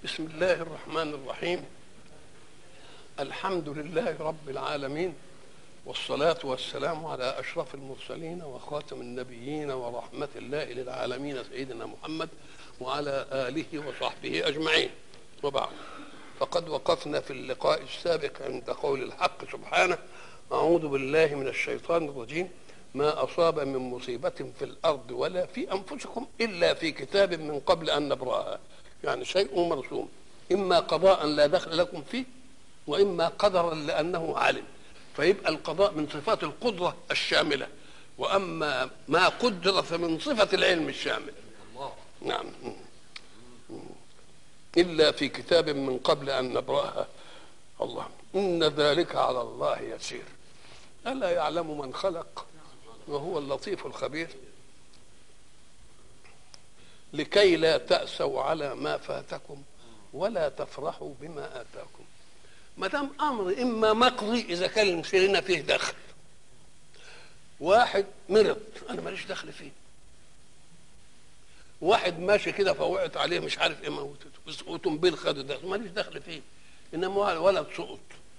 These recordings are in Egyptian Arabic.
بسم الله الرحمن الرحيم الحمد لله رب العالمين والصلاة والسلام على أشرف المرسلين وخاتم النبيين ورحمة الله للعالمين سيدنا محمد وعلى آله وصحبه أجمعين وبعد فقد وقفنا في اللقاء السابق عند قول الحق سبحانه أعوذ بالله من الشيطان الرجيم ما أصاب من مصيبة في الأرض ولا في أنفسكم إلا في كتاب من قبل أن نبرأها يعني شيء مرسوم إما قضاء لا دخل لكم فيه وإما قدرا لأنه علم فيبقى القضاء من صفات القدرة الشاملة وأما ما قدر فمن صفة العلم الشامل نعم إلا في كتاب من قبل أن نبرأها الله إن ذلك على الله يسير ألا يعلم من خلق وهو اللطيف الخبير لكي لا تأسوا على ما فاتكم ولا تفرحوا بما آتاكم ما دام أمر إما مقضي إذا كان المسيرين فيه دخل واحد مرض أنا ماليش دخل فيه واحد ماشي كده فوقعت عليه مش عارف ايه موتته وتنبيل خد الدخل ماليش دخل فيه انما ولد سقط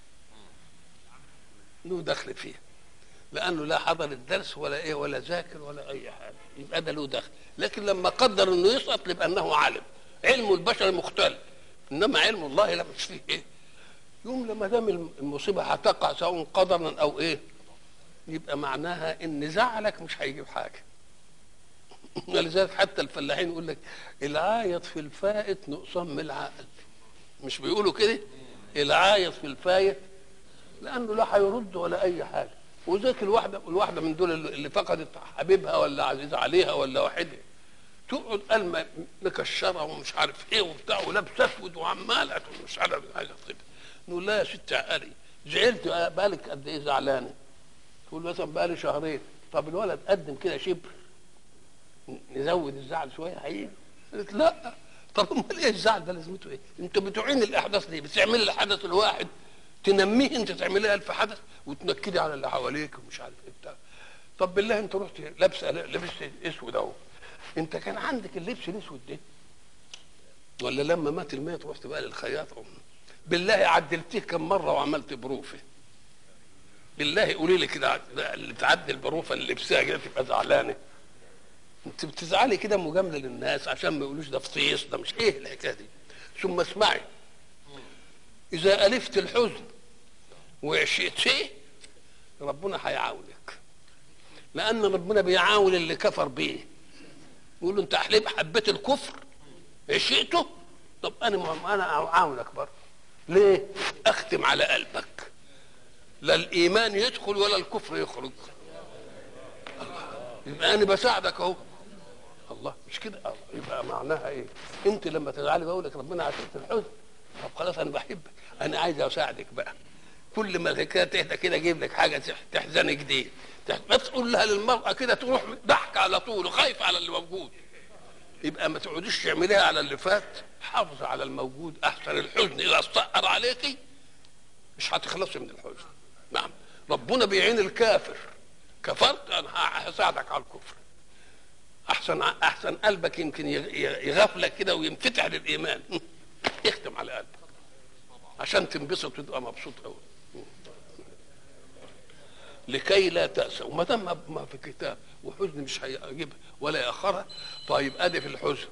له دخل فيه لانه لا حضر الدرس ولا ايه ولا ذاكر ولا اي حاجه يبقى ده له دخل لكن لما قدر انه يسقط يبقى انه علم علم البشر مختلف انما علم الله لا مش فيه ايه يوم لما دام المصيبه هتقع سواء قدرا او ايه يبقى معناها ان زعلك مش هيجيب حاجه ولذلك حتى الفلاحين يقول لك العايط في الفائت نقصان من العقل مش بيقولوا كده العايط في الفايت لانه لا هيرد ولا اي حاجه وذاك الواحده الواحده من دول اللي فقدت حبيبها ولا عزيز عليها ولا واحده تقعد قلمة مكشره ومش عارف ايه وبتاع ولابسه اسود وعماله مش عارف حاجه طيب نقول لا يا ست عقلي زعلت بالك قد ايه زعلانه تقول مثلا بقالي شهرين طب الولد قدم كده شبر نزود الزعل شويه هيجي قالت لا طب امال ايه الزعل ده لازمته ايه؟ انت بتعين الاحداث ليه؟ بتعمل الحدث الواحد تنميه انت تعمليه الف حدث وتنكدي على اللي حواليك ومش عارف ايه بتاع طب بالله انت رحت لابسه لبس اسود اهو انت كان عندك اللبس الاسود ده ولا لما مات الميت رحت بقى للخياط بالله عدلتيه كم مره وعملت بروفه بالله قولي لي كده اللي تعدل البروفه اللي لبسها كده تبقى زعلانه انت بتزعلي كده مجامله للناس عشان ما يقولوش ده فطيس ده مش ايه الحكايه دي ثم اسمعي اذا الفت الحزن وعشيت فيه ربنا هيعاونك لان ربنا بيعاون اللي كفر بيه يقول له انت حليب حبيت الكفر عشيته طب انا انا اعاونك برضه ليه اختم على قلبك لا الايمان يدخل ولا الكفر يخرج يبقى انا بساعدك اهو الله مش كده يبقى معناها ايه انت لما تزعلي بقول لك ربنا عشان الحزن طب خلاص انا بحبك انا عايز اساعدك بقى كل ما الحكايه تهدى كده اجيب لك حاجه تحزنك دي بس تقول لها للمراه كده تروح ضحك على طول وخايفه على اللي موجود يبقى ما تقعديش تعمليها على اللي فات حافظ على الموجود احسن الحزن اذا استقر عليكي مش هتخلصي من الحزن نعم ربنا بيعين الكافر كفرت انا هساعدك على الكفر احسن احسن قلبك يمكن يغفلك كده وينفتح للايمان يختم على قلبك عشان تنبسط وتبقى مبسوط قوي لكي لا تأسوا ما دام ما في كتاب وحزن مش هيجيبها ولا يأخرها طيب ادي في الحزن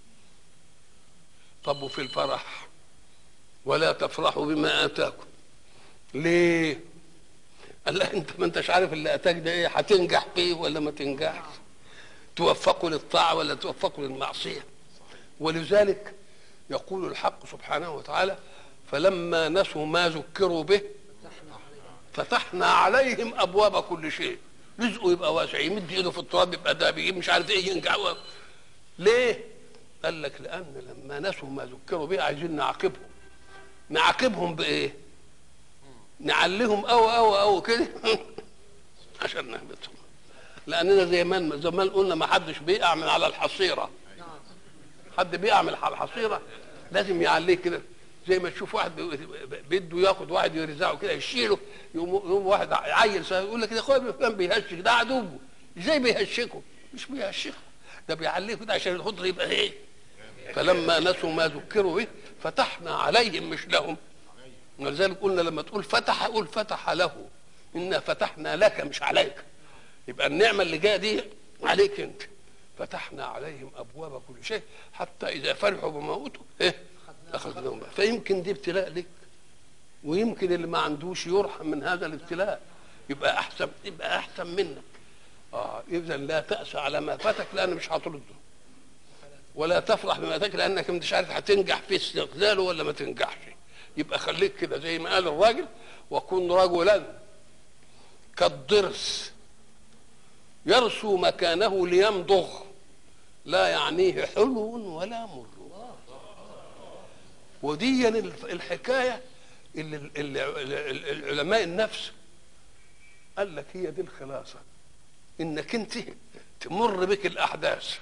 طب وفي الفرح ولا تفرحوا بما اتاكم ليه؟ قال لا انت ما انتش عارف اللي اتاك ده ايه هتنجح فيه ولا ما تنجحش توفقوا للطاعه ولا توفقوا للمعصيه ولذلك يقول الحق سبحانه وتعالى فلما نسوا ما ذكروا به فتحنا عليهم ابواب كل شيء رزقه يبقى واسع يمد ايده في التراب يبقى ده بيجيب مش عارف ايه ينجح ليه؟ قال لك لان لما نسوا ما ذكروا به عايزين نعاقبهم نعاقبهم بايه؟ نعليهم او او او كده عشان نهبطهم لاننا زي ما زمان قلنا ما حدش بيقع من على الحصيره حد بيقع من على الحصيره لازم يعليه كده زي ما تشوف واحد بده ياخد واحد يرزعه كده يشيله يقوم, يقوم واحد عيل يقول لك يا اخويا فلان بيهشك ده عدوه ازاي بيهشكه؟ مش بيهشكه ده بيعليه كده عشان الخضر يبقى ايه؟ فلما نسوا ما ذكروا به فتحنا عليهم مش لهم ولذلك قلنا لما تقول فتح قول فتح له انا فتحنا لك مش عليك يبقى النعمه اللي جايه دي عليك انت فتحنا عليهم ابواب كل شيء حتى اذا فرحوا بما اوتوا ايه اخذناهم فيمكن دي ابتلاء لك ويمكن اللي ما عندوش يرحم من هذا الابتلاء يبقى احسن يبقى احسن منك اه اذا لا تأس على ما فاتك لان مش هترده ولا تفرح بما فاتك لانك مش عارف هتنجح في استغلاله ولا ما تنجحش يبقى خليك كده زي ما قال الراجل وكن رجلا كالضرس يرسو مكانه ليمضغ لا يعنيه حلو ولا مر ودي الحكايه اللي, اللي العلماء النفس قال لك هي دي الخلاصه انك انت تمر بك الاحداث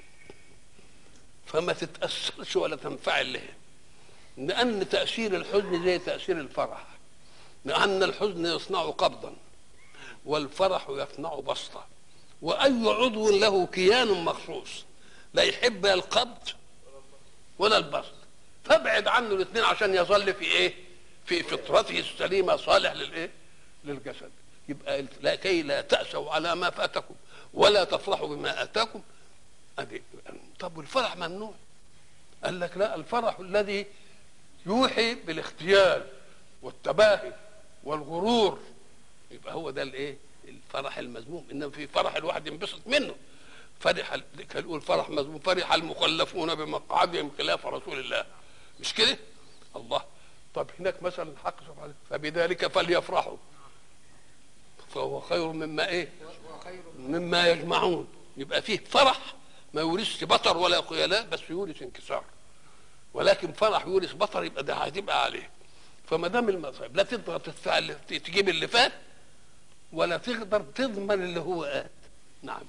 فما تتاثرش ولا تنفعل لها لان تاثير الحزن زي تاثير الفرح لان الحزن يصنع قبضا والفرح يصنع بسطه واي عضو له كيان مخصوص لا يحب القبض ولا البسط فابعد عنه الاثنين عشان يظل في ايه في فطرته السليمه صالح للايه للجسد يبقى لكي لا تأسوا على ما فاتكم ولا تفرحوا بما اتاكم أدي طب والفرح ممنوع قال لك لا الفرح الذي يوحي بالاختيال والتباهي والغرور يبقى هو ده الايه الفرح المذموم انما في فرح الواحد ينبسط منه فرح كان يقول فرح مذموم فرح المخلفون بمقعدهم خلاف رسول الله مش كده الله طب هناك مثلا الحق سبحانه فبذلك فليفرحوا فهو خير مما ايه مما يجمعون يبقى فيه فرح ما يورثش بطر ولا خيلاء بس يورث انكسار ولكن فرح يورث بطر يبقى ده هتبقى عليه فما دام المصائب لا تقدر تدفع تجيب اللي فات ولا تقدر تضمن اللي هو آت نعم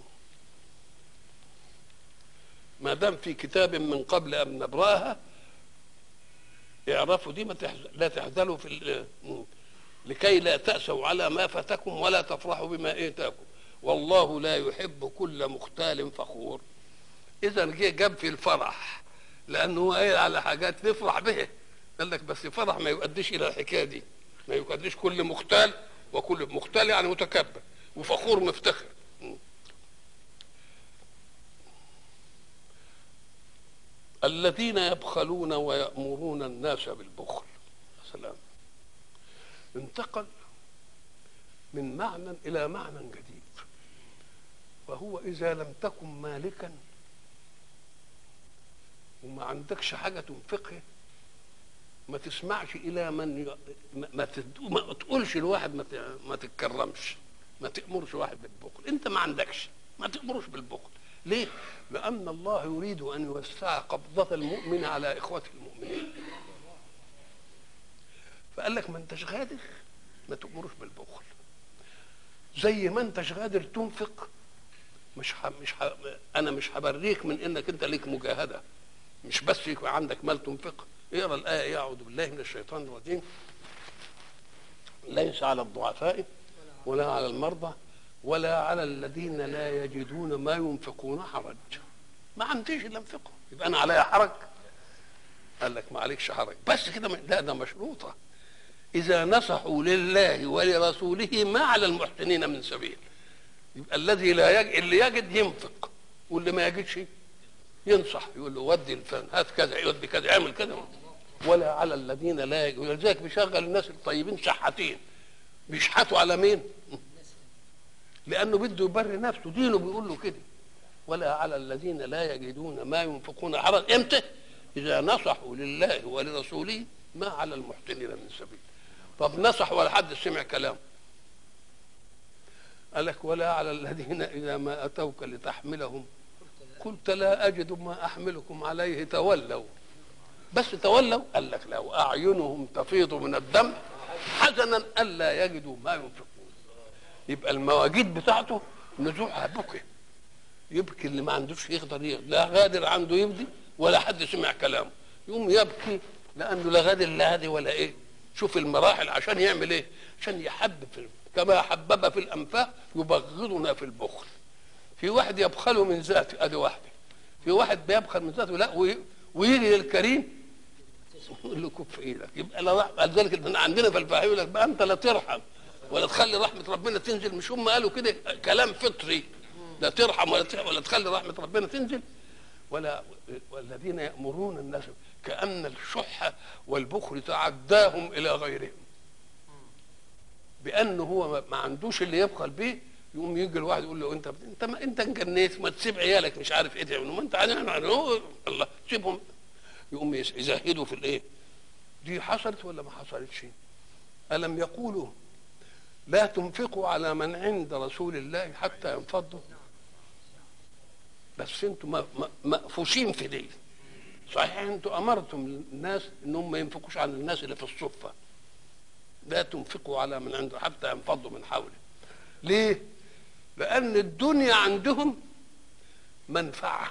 ما دام في كتاب من قبل ان نبراها اعرفوا دي ما تحزن لا تحزنوا في لكي لا تأسوا على ما فاتكم ولا تفرحوا بما اتاكم والله لا يحب كل مختال فخور اذا جه جاب في الفرح لانه هو قايل على حاجات نفرح به قال لك بس فرح ما يؤديش الى الحكايه دي ما يؤديش كل مختال وكل مختال يعني متكبر وفخور مفتخر الذين يبخلون ويأمرون الناس بالبخل سلام انتقل من معنى إلى معنى جديد وهو إذا لم تكن مالكا وما عندكش حاجة تنفقها ما تسمعش إلى من ي... ما, تد... ما تقولش الواحد ما, ت... ما تتكرمش ما تأمرش واحد بالبخل أنت ما عندكش ما تأمرش بالبخل ليه؟ لأن الله يريد أن يوسع قبضة المؤمن على إخوته المؤمنين فقال لك ما انتش غادر ما تأمرش بالبخل زي ما انتش قادر تنفق مش ح... مش ح... انا مش هبريك من انك انت ليك مجاهده مش بس يكون عندك مال تنفق اقرا الايه اعوذ بالله من الشيطان الرجيم ليس على الضعفاء ولا على المرضى ولا على الذين لا يجدون ما ينفقون حرج ما عنديش الا انفقه يبقى انا عليا حرج قال لك ما عليكش حرج بس كده لا ده مشروطه اذا نصحوا لله ولرسوله ما على المحسنين من سبيل يبقى الذي لا يجد اللي يجد ينفق واللي ما يجدش ينصح يقول له ودي الفن هات كذا يودي كذا اعمل كذا ولا على الذين لا يجدون ولذلك بيشغل الناس الطيبين شحاتين بيشحتوا على مين؟ لانه بده يبرر نفسه دينه بيقول له كده ولا على الذين لا يجدون ما ينفقون حرج امتى؟ اذا نصحوا لله ولرسوله ما على المحسنين من سبيل طب نصح ولا حد سمع كلامه قال لك ولا على الذين اذا ما اتوك لتحملهم قلت لا اجد ما احملكم عليه تولوا بس تولوا قال لك لو اعينهم تفيض من الدم حزنا الا يجدوا ما ينفقون يبقى المواجيد بتاعته نزوعها بكي يبكي اللي ما عندوش يقدر يغدر لا غادر عنده يبدي ولا حد سمع كلامه يقوم يبكي لانه لا غادر لا هذه ولا ايه شوف المراحل عشان يعمل ايه عشان يحبب في كما حبب في الانفاق يبغضنا في البخل في واحد يبخل من ذاته ادي واحده في واحد بيبخل من ذاته لا ويجي للكريم يقول له كف ايدك يبقى لا رحمه لذلك عندنا في الفقه يقول لك بقى انت لا ترحم ولا تخلي رحمه ربنا تنزل مش هم قالوا كده كلام فطري لا ترحم ولا ترحم ولا تخلي رحمه ربنا تنزل ولا والذين يامرون الناس كان الشح والبخل تعداهم الى غيرهم بانه هو ما عندوش اللي يبخل به يقوم يجي الواحد يقول له انت انت ما انت انجنيت ما تسيب عيالك مش عارف ايه تعملوا ما انت عارف الله سيبهم يقوم يزهدوا في الايه دي حصلت ولا ما حصلتش الم يقولوا لا تنفقوا على من عند رسول الله حتى ينفضوا بس انتم مقفوشين في دي صحيح انتم امرتم الناس انهم ما ينفقوش على الناس اللي في الصفه لا تنفقوا على من عنده حتى ينفضوا من حوله ليه لان الدنيا عندهم منفعه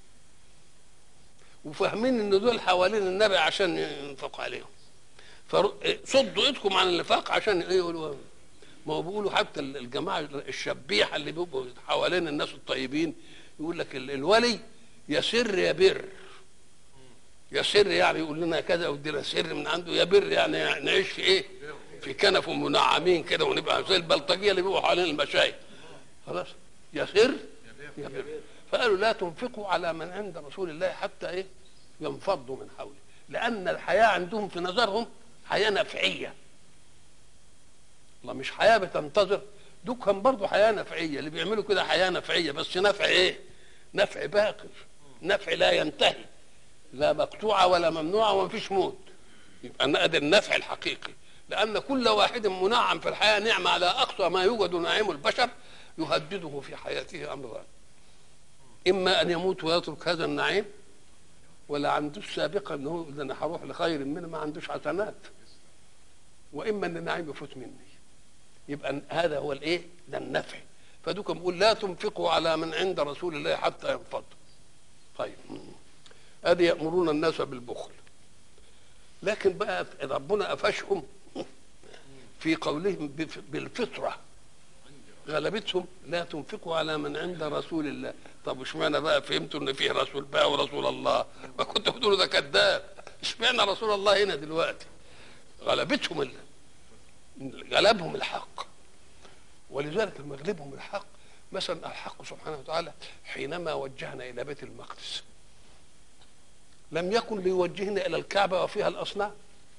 وفاهمين ان دول حوالين النبي عشان ينفقوا عليهم فصدوا ايدكم عن النفاق عشان ايه يقولوا ما هو بيقولوا حتى الجماعه الشبيحه اللي بيبقوا حوالين الناس الطيبين يقول لك الولي يسر يا بر يسر يعني يقول لنا كذا ودينا سر من عنده يا بر يعني نعيش في ايه؟ في كنف منعمين كده ونبقى زي البلطجيه اللي بيبقوا حوالين المشايخ خلاص يسر يا بر فقالوا لا تنفقوا على من عند رسول الله حتى ايه؟ ينفضوا من حوله لان الحياه عندهم في نظرهم حياه نفعيه الله مش حياه بتنتظر دول كان برضه حياه نفعيه اللي بيعملوا كده حياه نفعيه بس نفع ايه؟ نفع باقر نفع لا ينتهي لا مقطوعه ولا ممنوعه وما فيش موت يبقى ده النفع الحقيقي لان كل واحد منعم في الحياه نعمه على اقصى ما يوجد نعيم البشر يهدده في حياته امران اما ان يموت ويترك هذا النعيم ولا عندوش سابقا انه ده انا هروح لخير منه ما عندوش حسنات واما ان النعيم يفوت مني يبقى هذا هو الايه ده النفع فدوك بيقول لا تنفقوا على من عند رسول الله حتى ينفضوا طيب ادي يامرون الناس بالبخل لكن بقى ربنا قفشهم في قولهم بالفطره غلبتهم لا تنفقوا على من عند رسول الله طب اشمعنى بقى فهمتوا ان فيه رسول بقى ورسول الله ما كنت بتقولوا ده كذاب اشمعنى رسول الله هنا دلوقتي غلبتهم ال... غلبهم الحق ولذلك لما غلبهم الحق مثلا الحق سبحانه وتعالى حينما وجهنا الى بيت المقدس لم يكن ليوجهنا الى الكعبه وفيها الاصنام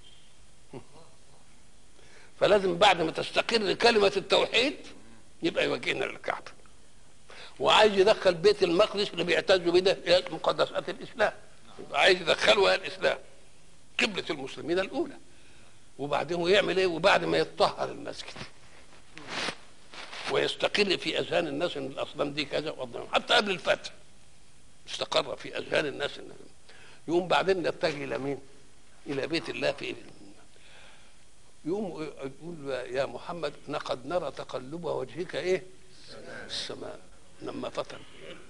فلازم بعد ما تستقر كلمه التوحيد يبقى يوجهنا للكعبه وعايز يدخل بيت المقدس اللي بيعتزوا بيه ده مقدسات الاسلام يبقى عايز يدخلها الاسلام قبله المسلمين الاولى وبعدين يعمل ايه وبعد ما يتطهر المسجد ويستقر في اذهان الناس ان الاصنام دي كذا حتى قبل الفتح استقر في اذهان الناس ان يقوم بعدين نتجه الى مين؟ الى بيت الله في يقوم يقول يا محمد لقد نرى تقلب وجهك ايه؟ السماء لما فطر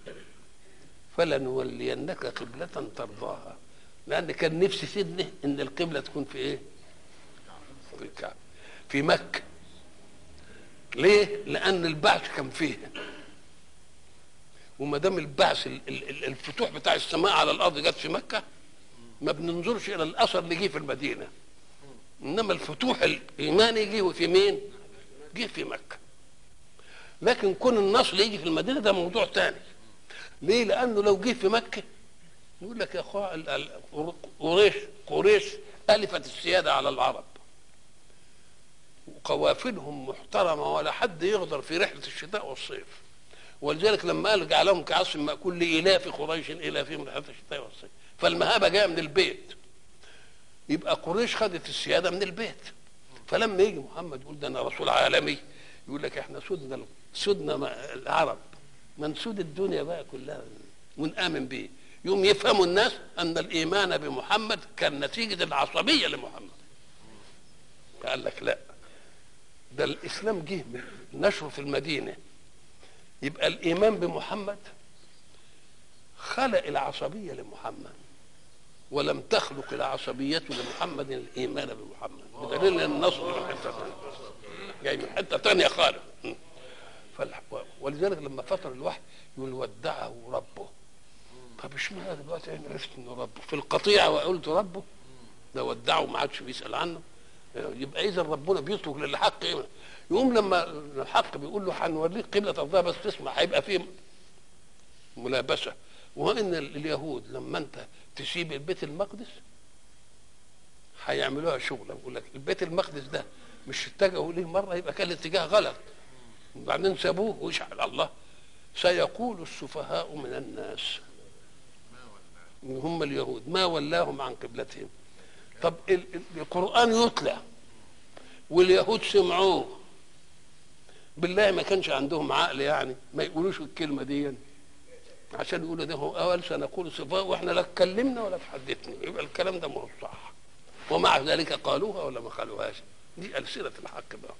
فلنولينك قبلة ترضاها لأن كان نفسي سيدنا إن القبلة تكون في إيه؟ في الكعبة في مكة ليه؟ لأن البعث كان فيها وما دام البعث الفتوح بتاع السماء على الأرض جت في مكة ما بننظرش إلى الأثر اللي جه في المدينة إنما الفتوح الإيماني جه في مين؟ جه في مكة لكن كون النصر يجي في المدينة ده موضوع تاني ليه؟ لأنه لو جه في مكة يقول لك يا أخوة قريش قريش ألفت السيادة على العرب وقوافلهم محترمه ولا حد يغدر في رحله الشتاء والصيف ولذلك لما قال جعلهم كعصف ماكول لالاف قريش الافهم رحله الشتاء والصيف فالمهابه جايه من البيت يبقى قريش خدت السياده من البيت فلما يجي محمد يقول ده انا رسول عالمي يقول لك احنا سودنا سودنا العرب منسود الدنيا بقى كلها ونآمن به يوم يفهموا الناس ان الايمان بمحمد كان نتيجه العصبيه لمحمد قال لك لا ده الاسلام جه نشره في المدينه يبقى الايمان بمحمد خلق العصبيه لمحمد ولم تخلق العصبية لمحمد الإيمان بمحمد بدليل أن النصر من حتة ثانية جاي من حتة ثانية خالص ولذلك لما فتر الوحي يقول ودعه ربه طب اشمعنى دلوقتي انا عرفت انه ربه في القطيعة وقلت ربه ده ودعه ما عادش بيسال عنه يبقى اذا ربنا بيترك للحق إيه؟ يقوم لما الحق بيقول له هنوريك قبله ترضاها بس تسمع هيبقى فيه ملابسه وان اليهود لما انت تسيب البيت المقدس هيعملوها شغله بيقول لك البيت المقدس ده مش اتجهوا ليه مره يبقى كان الاتجاه غلط وبعدين سابوه ويشعل الله سيقول السفهاء من الناس ان هم اليهود ما ولاهم عن قبلتهم طب ال- ال- القران يتلى واليهود سمعوه بالله ما كانش عندهم عقل يعني ما يقولوش الكلمه دي يعني. عشان يقولوا ده هو اول سنقول صفاء واحنا لا اتكلمنا ولا تحدثنا يبقى الكلام ده ما هو صح ومع ذلك قالوها ولا ما قالوهاش دي ألسنة الحق بقى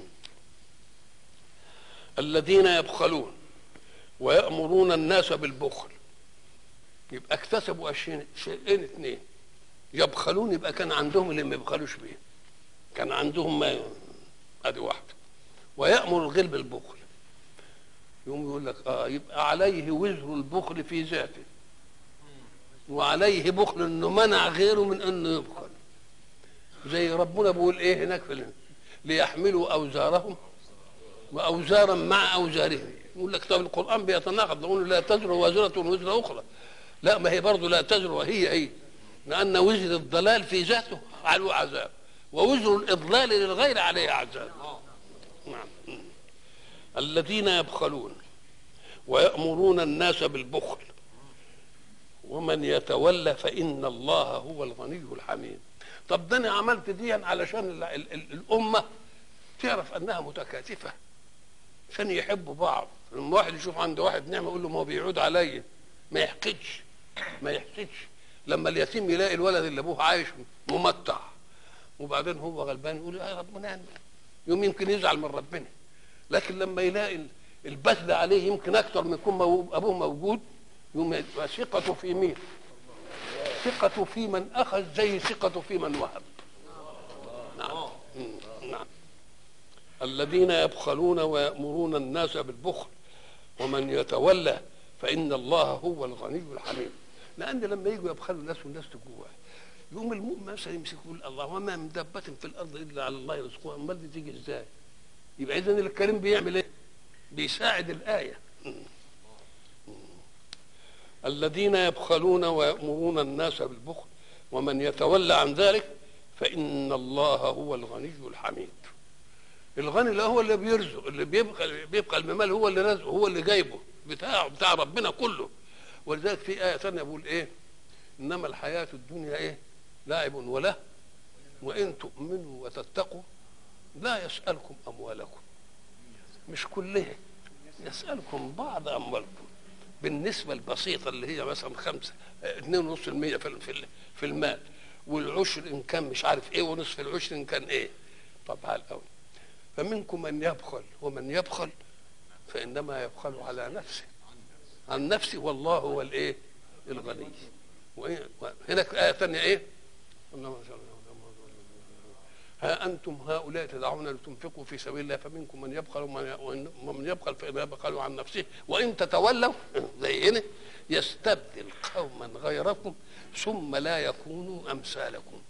الذين يبخلون ويأمرون الناس بالبخل يبقى اكتسبوا شيئين شيئين اثنين يبخلون يبقى كان عندهم اللي ما يبخلوش بيه كان عندهم ما ادي واحده ويأمر الغير بالبخل يقوم يقول لك اه يبقى عليه وزر البخل في ذاته وعليه بخل انه منع غيره من انه يبخل زي ربنا بيقول ايه هناك في ال- ليحملوا اوزارهم واوزارا مع اوزارهم يقول لك طب القران بيتناقض نقول لا تزر وازره وزر اخرى لا ما هي برضه لا تزر وهي ايه لان وزر الضلال في ذاته عليه عذاب ووزر الاضلال للغير عليه عذاب نعم الذين يبخلون ويأمرون الناس بالبخل ومن يتولى فإن الله هو الغني الحميد طب ده انا عملت دي علشان ال ال ال الامه تعرف انها متكاتفه عشان يحبوا بعض لما واحد يشوف عند واحد نعمه يقول له ما هو بيعود عليا ما يحقدش ما يحسدش لما اليتيم يلاقي الولد اللي ابوه عايش ممتع وبعدين هو غلبان يقول يا ربنا يعني يوم يمكن يزعل من ربنا لكن لما يلاقي ال- البذل عليه يمكن اكثر من يكون مو- ابوه موجود يوم يبقى ثقته في مين؟ ثقته في من اخذ زي ثقته في من وهب نعم مم. نعم الذين يبخلون ويأمرون الناس بالبخل ومن يتولى فإن الله هو الغني الحميد لأن لما يجوا يبخلوا الناس والناس تجوع يقوم المؤمن مثلا يمسك يقول الله وما من دابة في الأرض إلا على الله رزقها أمال دي تيجي إزاي؟ يبقى إذا الكريم بيعمل إيه؟ بيساعد الآية الذين يبخلون ويأمرون الناس بالبخل ومن يتولى عن ذلك فإن الله هو الغني الحميد الغني اللي هو اللي بيرزق اللي بيبقى بيبقى المال هو اللي رزقه هو اللي جايبه بتاعه بتاع ربنا كله ولذلك في آية ثانية بيقول إيه إنما الحياة الدنيا إيه لاعب وله وإن تؤمنوا وتتقوا لا يسألكم أموالكم مش كلها يسألكم بعض أموالكم بالنسبة البسيطة اللي هي مثلا خمسة اه، اتنين ونص المية في ال- في ال- في المال والعشر إن كان مش عارف إيه ونصف العشر إن كان إيه طب على الأول فمنكم من يبخل ومن يبخل فإنما يبخل على نفسه عن نفسه والله هو الإيه الغني وإيه- وهناك آية ثانية إيه اللهم صل على محمد. ها أنتم هؤلاء تدعون لتنفقوا في سبيل الله فمنكم من يبخل ومن وإن- ومن يبخل فإنما يبخل عن نفسه وإن تتولوا زي هنا يستبدل قوما غيركم ثم لا يكونوا أمثالكم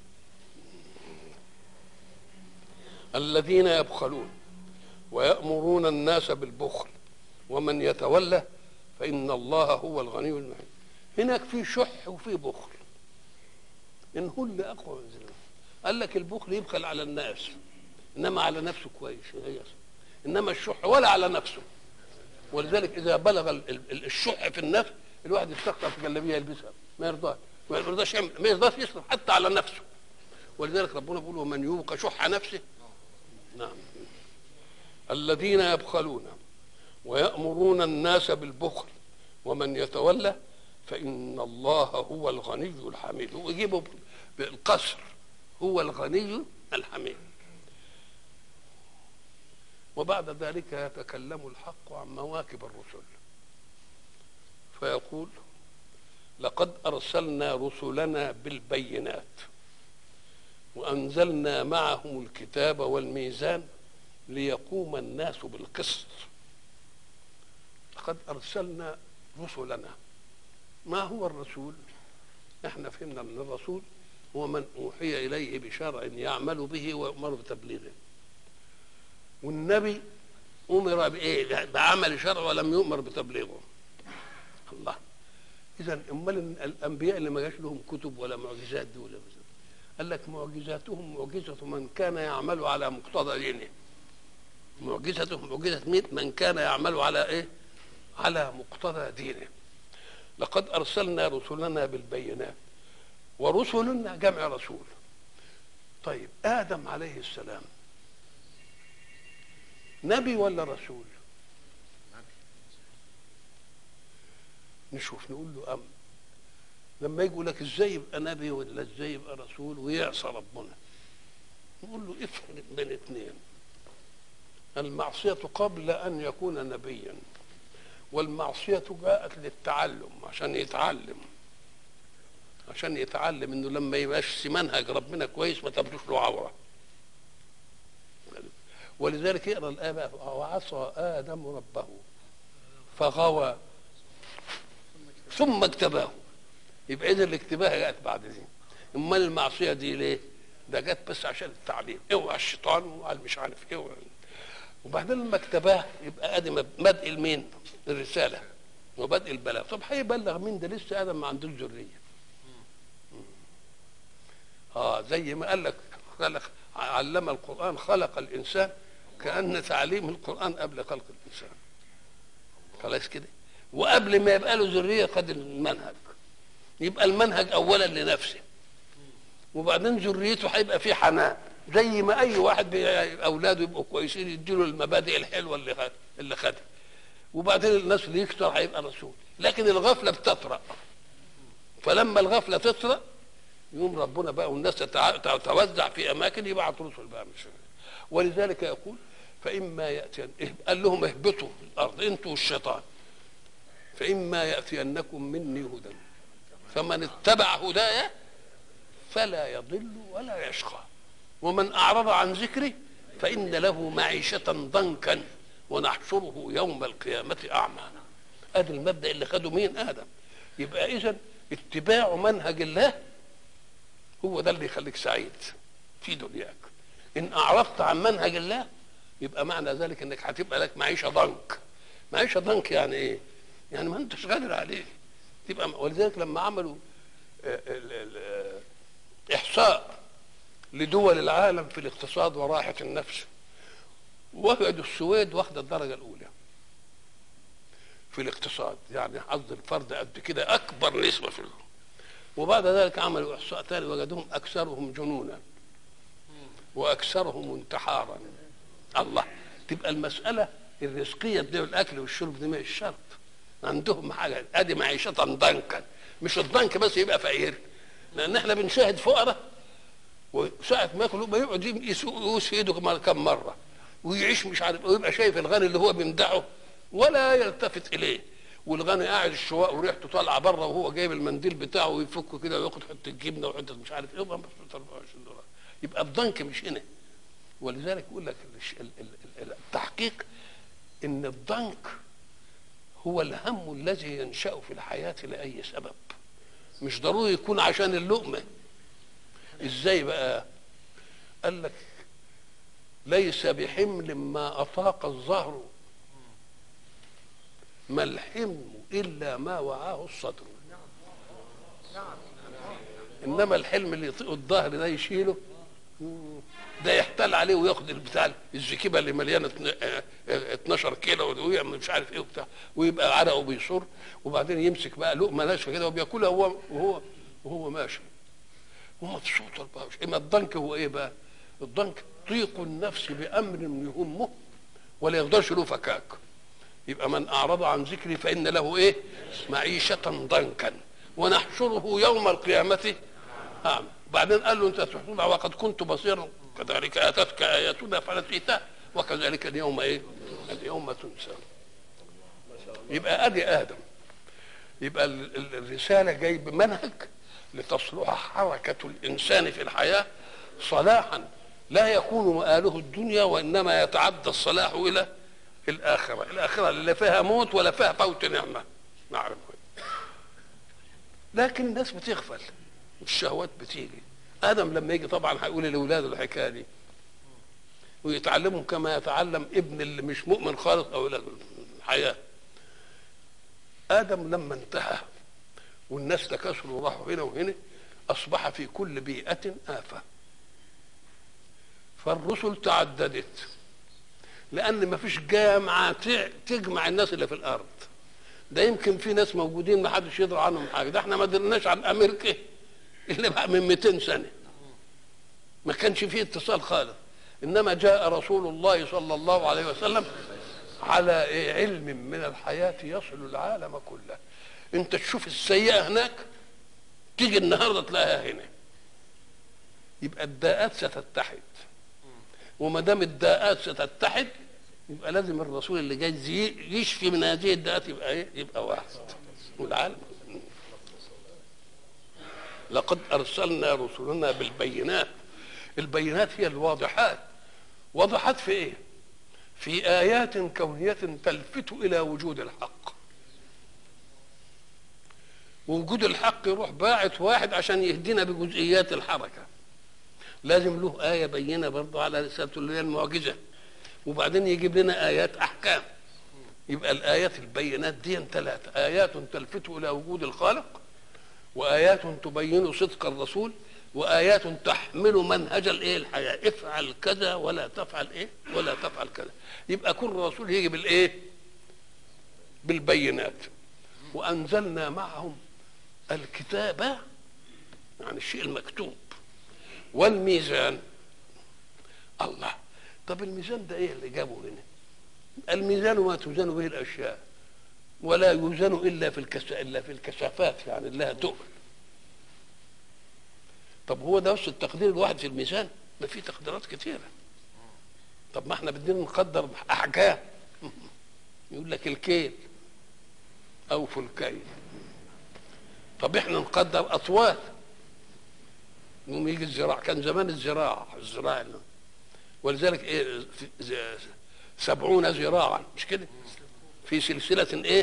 الذين يبخلون ويأمرون الناس بالبخل ومن يتولى فإن الله هو الغني الحميد هناك في شح وفي بخل إن هو اللي أقوى من ذلك قال لك البخل يبخل على الناس إنما على نفسه كويس هي إنما الشح ولا على نفسه ولذلك إذا بلغ ال- ال- الشح في النفس الواحد يستقطع في جلابيه يلبسها ما يرضاش ما يرضاش يعمل ما يرضاش يصرف حتى على نفسه ولذلك ربنا بيقول ومن يوق شح نفسه نعم الذين يبخلون ويأمرون الناس بالبخل ومن يتولى فإن الله هو الغني الحميد ويجيبه بالقصر هو الغني الحميد وبعد ذلك يتكلم الحق عن مواكب الرسل فيقول لقد أرسلنا رسلنا بالبينات وأنزلنا معهم الكتاب والميزان ليقوم الناس بالقسط لقد أرسلنا رسلنا ما هو الرسول احنا فهمنا ان الرسول هو من اوحي اليه بشرع يعمل به ويؤمر بتبليغه والنبي امر بايه بعمل شرع ولم يؤمر بتبليغه الله اذا امال الانبياء اللي ما جاش لهم كتب ولا معجزات دي ولا بزي. قال لك معجزاتهم معجزه من كان يعمل على مقتضى دينه معجزتهم معجزه مين من كان يعمل على ايه على مقتضى دينه لقد ارسلنا رسلنا بالبينات ورسلنا جمع رسول طيب ادم عليه السلام نبي ولا رسول نشوف نقول له أم لما يجي يقول لك ازاي يبقى نبي ولا ازاي يبقى رسول ويعصى ربنا نقول له افرق بين اثنين المعصية قبل أن يكون نبيا والمعصية جاءت للتعلم عشان يتعلم عشان يتعلم انه لما يبقاش منهج ربنا كويس ما تبدوش له عوره ولذلك يقرا الايه بقى وعصى ادم ربه فغوى ثم اجتباه يبقى اذا الاجتباه جاءت بعد دي امال المعصيه دي ليه؟ ده جت بس عشان التعليم اوعى الشيطان وعلى مش عارف ايه وبعدين لما اجتباه يبقى ادي بدء المين؟ الرساله وبدء البلاغ طب هيبلغ مين ده لسه ادم ما عندوش ذريه اه زي ما قال لك خلق علم القران خلق الانسان كان تعليم القران قبل خلق الانسان خلاص كده وقبل ما يبقى له ذريه خد المنهج يبقى المنهج اولا لنفسه وبعدين ذريته هيبقى فيه حنان زي ما اي واحد اولاده يبقوا كويسين يديله المبادئ الحلوه اللي خد اللي خدها وبعدين الناس اللي يكتر هيبقى رسول لكن الغفله بتطرأ فلما الغفله تطرأ يوم ربنا بقى والناس تتوزع في اماكن يبعث رسل بقى مش ولذلك يقول فاما ياتي قال لهم اهبطوا الارض انتوا والشيطان فاما ياتينكم مني هدى فمن اتبع هدايا فلا يضل ولا يشقى ومن اعرض عن ذكري فان له معيشه ضنكا ونحشره يوم القيامه اعمى ادي المبدا اللي خده مين ادم يبقى اذا اتباع منهج الله هو ده اللي يخليك سعيد في دنياك ان اعرضت عن منهج الله يبقى معنى ذلك انك هتبقى لك معيشه ضنك معيشه ضنك يعني ايه يعني ما انتش قادر عليه تبقى ولذلك لما عملوا احصاء لدول العالم في الاقتصاد وراحه النفس وجدوا السويد واخده الدرجه الاولى في الاقتصاد يعني حظ الفرد قد كده اكبر نسبه في الأرض. وبعد ذلك عملوا احصاء ثاني وجدوهم اكثرهم جنونا واكثرهم انتحارا الله تبقى المساله الرزقيه دي والاكل والشرب دي مش شرط عندهم حاجه ادي معيشه ضنكا مش الضنك بس يبقى فقير لان احنا بنشاهد فقراء وساعة ما ياكل يقعد يقوس في ايده كم مره ويعيش مش عارف ويبقى شايف الغني اللي هو بيمدحه ولا يلتفت اليه والغني قاعد الشواء وريحته طالعه بره وهو جايب المنديل بتاعه ويفكه كده وياخد حته جبنه وحته مش عارف ايه 24 دولار يبقى الضنك مش هنا ولذلك يقول لك التحقيق ان الضنك هو الهم الذي ينشا في الحياه لاي سبب مش ضروري يكون عشان اللقمه ازاي بقى قال لك ليس بحمل ما اطاق الظهر ما الحمل الا ما وعاه الصدر انما الحلم اللي يطيق الظهر ده يشيله ده يحتال عليه وياخد البتاع الزكيبه اللي مليانه 12 كيلو ويعمل مش عارف ايه وبتاع ويبقى عرقه بيصر وبعدين يمسك بقى لقمه ناشفه كده وبياكلها وهو وهو وهو ماشي ومبسوط اما الضنك هو ايه بقى؟ الضنك ضيق النفس بامر يهمه ولا يقدرش له فكاك يبقى من اعرض عن ذكري فان له ايه؟ معيشه ضنكا ونحشره يوم القيامه اعمى بعدين قال له انت تحصل وقد كنت بصيرا كذلك اتتك اياتنا فنسيتها وكذلك اليوم ايه؟ اليوم تنسى يبقى ادي ادم يبقى الرساله جاي بمنهج لتصلح حركه الانسان في الحياه صلاحا لا يكون مآله الدنيا وانما يتعدى الصلاح الى الاخره، الاخره اللي فيها موت ولا فيها فوت نعمه. نعرف لكن الناس بتغفل والشهوات بتيجي ادم لما يجي طبعا هيقول لاولاده الحكايه دي ويتعلمهم كما يتعلم ابن اللي مش مؤمن خالص او الحياه ادم لما انتهى والناس تكاثروا وراحوا هنا وهنا اصبح في كل بيئه افه فالرسل تعددت لان ما فيش جامعه تجمع الناس اللي في الارض ده يمكن في ناس موجودين ما حدش يدري عنهم حاجه ده احنا ما درناش عن امريكا الا بقى من 200 سنه ما كانش فيه اتصال خالص انما جاء رسول الله صلى الله عليه وسلم على علم من الحياه يصل العالم كله انت تشوف السيئه هناك تيجي النهارده تلاقيها هنا يبقى الداءات ستتحد وما دام الداءات ستتحد يبقى لازم الرسول اللي جاي يشفي من هذه الداءات يبقى ايه؟ يبقى واحد والعالم لقد ارسلنا رسلنا بالبينات البينات هي الواضحات واضحات في ايه؟ في ايات كونيه تلفت الى وجود الحق ووجود الحق يروح باعت واحد عشان يهدينا بجزئيات الحركه لازم له آية بينة برضه على رسالته اللي هي المعجزة وبعدين يجيب لنا آيات أحكام يبقى الآيات البينات دي ثلاثة آيات تلفت إلى وجود الخالق وآيات تبين صدق الرسول وآيات تحمل منهج الإيه الحياة افعل كذا ولا تفعل إيه ولا تفعل كذا يبقى كل رسول يجي بالإيه بالبينات وأنزلنا معهم الكتابة يعني الشيء المكتوب والميزان الله طب الميزان ده ايه اللي جابه هنا الميزان ما توزن به الاشياء ولا يوزن الا في الكس... الا في الكثافات يعني لها تقل طب هو ده بس التقدير الواحد في الميزان ما في تقديرات كثيره طب ما احنا بدنا نقدر احجام يقول لك الكيل او في الكيل طب احنا نقدر اطوال يوم يجي الزراعة كان زمان الزراعة الزراعة ولذلك ايه سبعون ذراعا مش كده في سلسلة ايه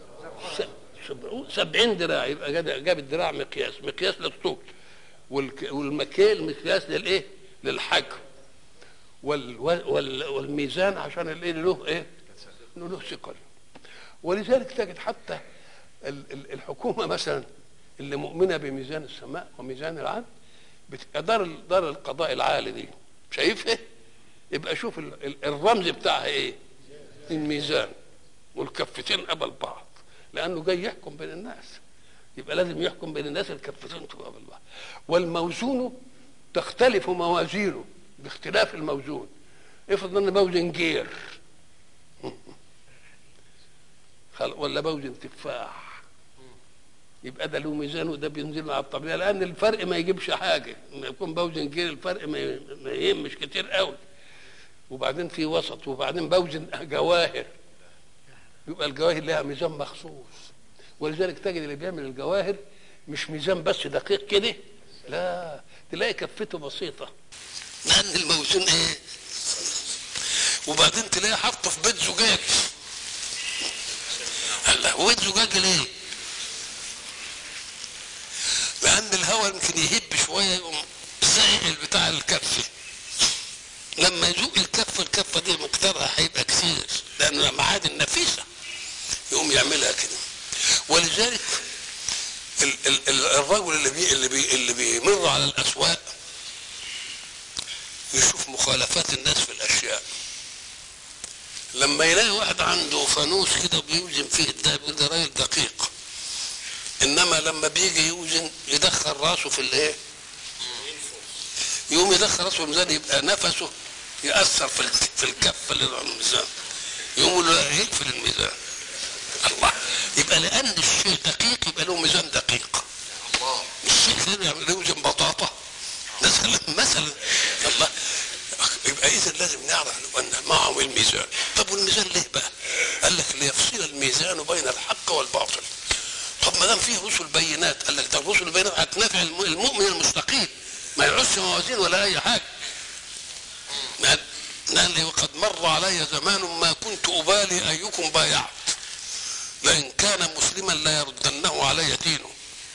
سبعين ذراع يبقى جاب الذراع مقياس مقياس للطول والمكيل مقياس للايه للحجم وال وال والميزان عشان الايه له ايه له ثقل ولذلك تجد حتى الحكومه مثلا اللي مؤمنه بميزان السماء وميزان العدل دار دار القضاء العالي دي شايفها يبقى شوف الرمز بتاعها ايه الميزان والكفتين قبل بعض لانه جاي يحكم بين الناس يبقى لازم يحكم بين الناس الكفتين تبقى قبل بعض والموزون تختلف موازينه باختلاف الموزون افرض ان موزن جير ولا موزن تفاح يبقى ده له ميزان وده بينزل على الطبيعه لان الفرق ما يجيبش حاجه لما يكون بوزن كده الفرق ما ما يهمش كتير قوي وبعدين في وسط وبعدين بوزن جواهر يبقى الجواهر لها ميزان مخصوص ولذلك تجد اللي بيعمل الجواهر مش ميزان بس دقيق كده لا تلاقي كفته بسيطه لان الموزون ايه وبعدين تلاقي حاطه في بيت زجاج هلا هو بيت زجاج ليه لان الهواء يمكن يهب شويه يقوم زي بتاع الكفه لما يزوق الكفه الكفه دي مقدارها هيبقى كثير لان معادن نفيسه يقوم يعملها كده ولذلك ال ال ال الرجل اللي بي اللي بي اللي بيمر على الاسواق يشوف مخالفات الناس في الاشياء لما يلاقي واحد عنده فانوس كده بيوزن فيه الدهب يقول ده راجل دقيق انما لما بيجي يوزن يدخل راسه في الايه يقوم يدخل راسه في الميزان يبقى نفسه ياثر في في الكفه اللي على الميزان يقوم له يقفل الميزان الله يبقى لان الشيء دقيق يبقى له ميزان دقيق الشيء اللي يوزن بطاطا مثلا مثلا الله يبقى اذا لازم نعرف ان معه الميزان طب والميزان ليه بقى قال لك ليفصل الميزان بين الحق والباطل طب ما دام فيه رسل بينات قال لك ده الرسل البينات هتنافع المؤمن المستقيم ما يعوزش موازين ولا اي حاجه قال لي وقد مر علي زمان ما كنت ابالي ايكم بايعت لئن كان مسلما لا يردنه علي دينه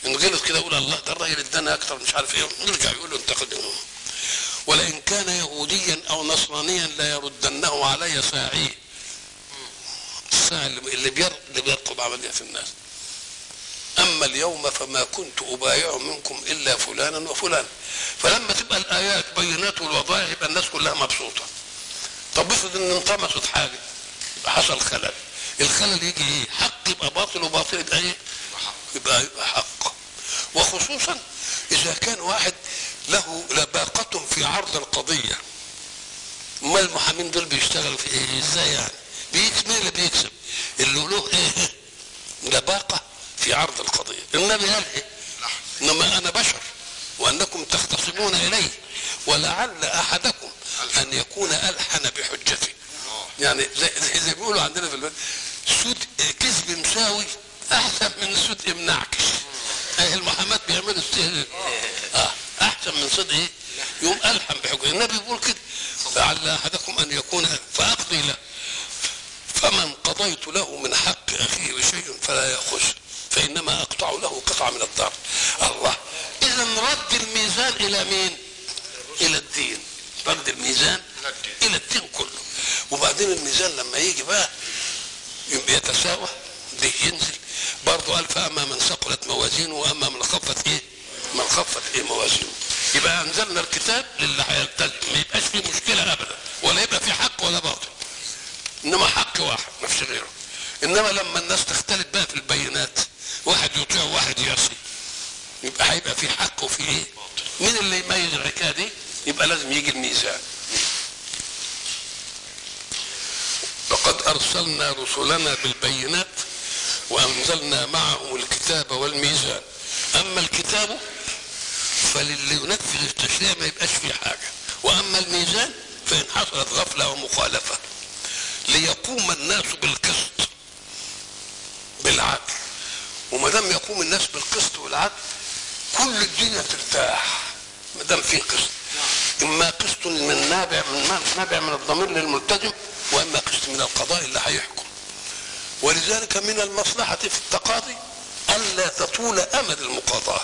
ان غلط كده يقول الله ده الراجل ادانا اكتر مش عارف ايه يرجع يقول له انت خد ولئن كان يهوديا او نصرانيا لا يردنه علي ساعيه الساعي اللي بير اللي بيرقب عمليه في الناس اما اليوم فما كنت ابايع منكم الا فلانا وفلانا فلما تبقى الايات بينات والوظائف يبقى الناس كلها مبسوطه طب افرض ان انطمست حاجه يبقى حصل خلل الخلل يجي ايه حق يبقى باطل وباطل يبقى ايه يبقى, يبقى حق وخصوصا اذا كان واحد له لباقة في عرض القضية ما المحامين دول بيشتغلوا في ايه ازاي يعني بيكسب مين اللي بيكسب اللي له ايه لباقة في عرض القضية النبي قال ايه انما انا بشر وانكم تختصمون الي ولعل احدكم ان يكون الحن بحجتي يعني زي, زي بيقولوا عندنا في البلد سود كذب مساوي احسن من سود منعكش ايه المحاماه بيعملوا السهل اه احسن من صدق ايه يوم الحم بحجه النبي بيقول كده لعل احدكم ان يكون فاقضي له فمن قضيت له من حق اخيه بشيء فلا ياخذ فانما اقطع له قطعه من الدار الله اذا رد الميزان الى مين الى الدين رد الميزان الى الدين كله وبعدين الميزان لما يجي بقى يتساوى ده ينزل برضه قال فاما من ثقلت موازينه واما من خفت ايه من خفت ايه موازينه يبقى انزلنا الكتاب للي هيلتزم ما يبقاش فيه مشكله ابدا ولا يبقى فيه حق ولا باطل انما حق واحد ما فيش غيره انما لما الناس تختلف بقى في البينات واحد يطيع وواحد يعصي يبقى هيبقى في حق وفي ايه مين اللي يميز الحكايه دي يبقى لازم يجي الميزان لقد ارسلنا رسلنا بالبينات وانزلنا معهم الكتاب والميزان اما الكتاب فللي ينفذ التشريع ما يبقاش فيه حاجه واما الميزان فان حصلت غفله ومخالفه ليقوم الناس بالقسط بالعدل وما دام يقوم الناس بالقسط والعدل كل الدنيا ترتاح ما دام في قسط اما قسط من نابع من نابع من الضمير للملتزم واما قسط من القضاء اللي هيحكم ولذلك من المصلحه في التقاضي الا تطول امد المقاضاه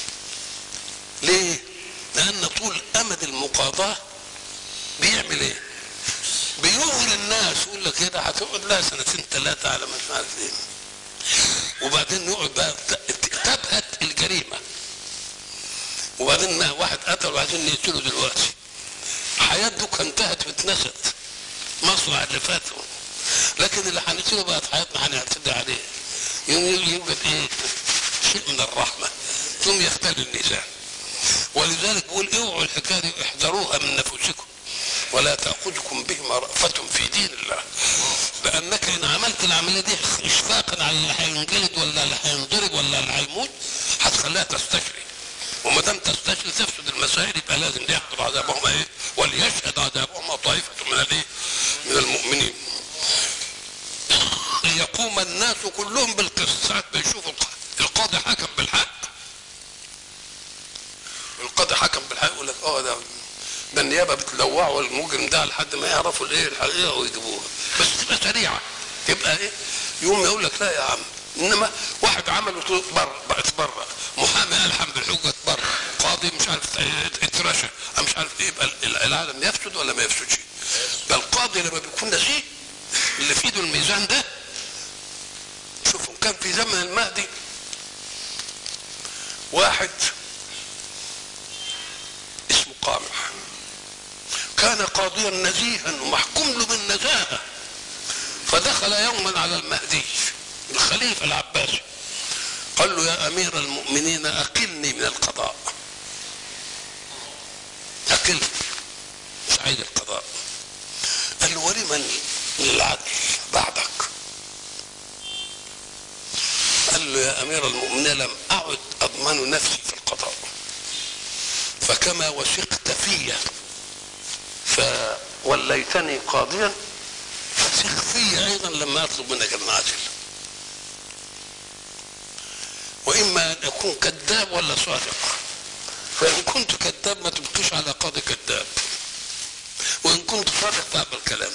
ليه لان طول امد المقاضاه بيعمل ايه بيغري الناس يقول لك كده هتقعد لها سنتين ثلاثه على مش عارف ايه وبعدين يقعد بقى تبهت الجريمه وبعدين واحد قتل وعايزين نقتله دلوقتي حياته انتهت واتنست مصنع اللي فاته لكن اللي هنقتله بقت حياتنا هنعتدي عليه يوجد ايه شيء من الرحمه ثم يختل الميزان ولذلك بيقول اوعوا الحكايه دي احذروها من نفوسكم ولا تاخذكم بهما رأفة في دين الله لانك ان عملت العمليه دي اشفاقا على اللي هينجلد ولا اللي هينضرب ولا اللي هيموت هتخليها تستشري وما دام تستشري تفسد المسائل يبقى لازم يحضر عذابهم ايه وليشهد عذابهم طائفه من الايه من المؤمنين ليقوم الناس كلهم بالقسط ساعه ما يشوفوا القاضي حكم بالحق القاضي حكم بالحق يقول لك اه ده ده النيابه بتلوعوا المجرم ده لحد ما يعرفوا الايه الحقيقه ويجيبوها بس تبقى سريعه تبقى ايه يوم يقول لك لا يا عم انما واحد عمل اتبرر اتبرر محامي الحم بالحجه اتبرر قاضي مش عارف اترشى مش عارف ايه يبقى العالم يفسد ولا ما يفسدش ده القاضي لما بيكون نزيه اللي في ايده الميزان ده شوفوا كان في زمن المهدي واحد اسمه قامح كان قاضيا نزيها ومحكوم له بالنزاهه فدخل يوما على المهدي الخليفه العباسي قال له يا امير المؤمنين اقلني من القضاء اقلني مش عايز القضاء قال له ولمن للعدل بعدك قال له يا امير المؤمنين لم اعد اضمن نفسي في القضاء فكما وثقت في فوليتني قاضيا فثق في ايضا لما اطلب منك المعزل واما ان اكون كذاب ولا صادق فان كنت كذاب ما تبقيش على قاضي كذاب وان كنت صادق فاقبل كلام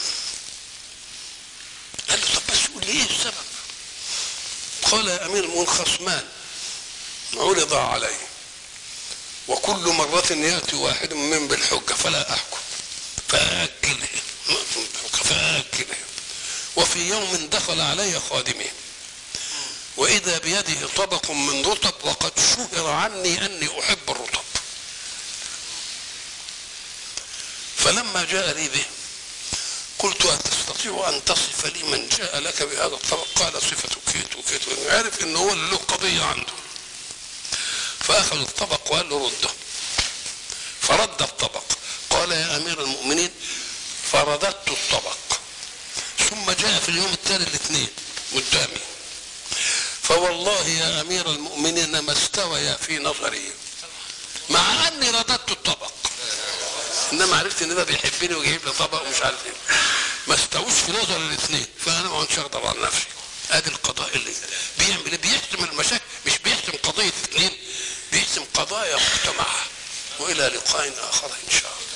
قال له طب بس قول لي ايه السبب قال يا امير المؤمنين خصمان عرض علي وكل مرة يأتي واحد من بالحجة فلا أحكم فأكله فأكله وفي يوم دخل علي خادمي وإذا بيده طبق من رطب وقد شهر عني أني أحب الرطب فلما جاء لي به قلت أتستطيع أن تصف لي من جاء لك بهذا الطبق قال صفة كيت وكيت عارف إن هو اللي له قضية عنده فأخذ الطبق وقال له رده فرد الطبق قال يا أمير المؤمنين فرددت الطبق ثم جاء في اليوم التالي الاثنين قدامي فوالله يا أمير المؤمنين ما استوي في نظري مع أني رددت الطبق انما عرفت ان ده بيحبني ويجيب لي طبق ومش عارف ايه ما استووش في نظر الاثنين فانا ما كنتش اقدر على نفسي ادي القضاء اللي بيعمل بيحسم المشاكل مش بيحسم قضيه اثنين بيحسم قضايا مجتمع والى لقاء اخر ان شاء الله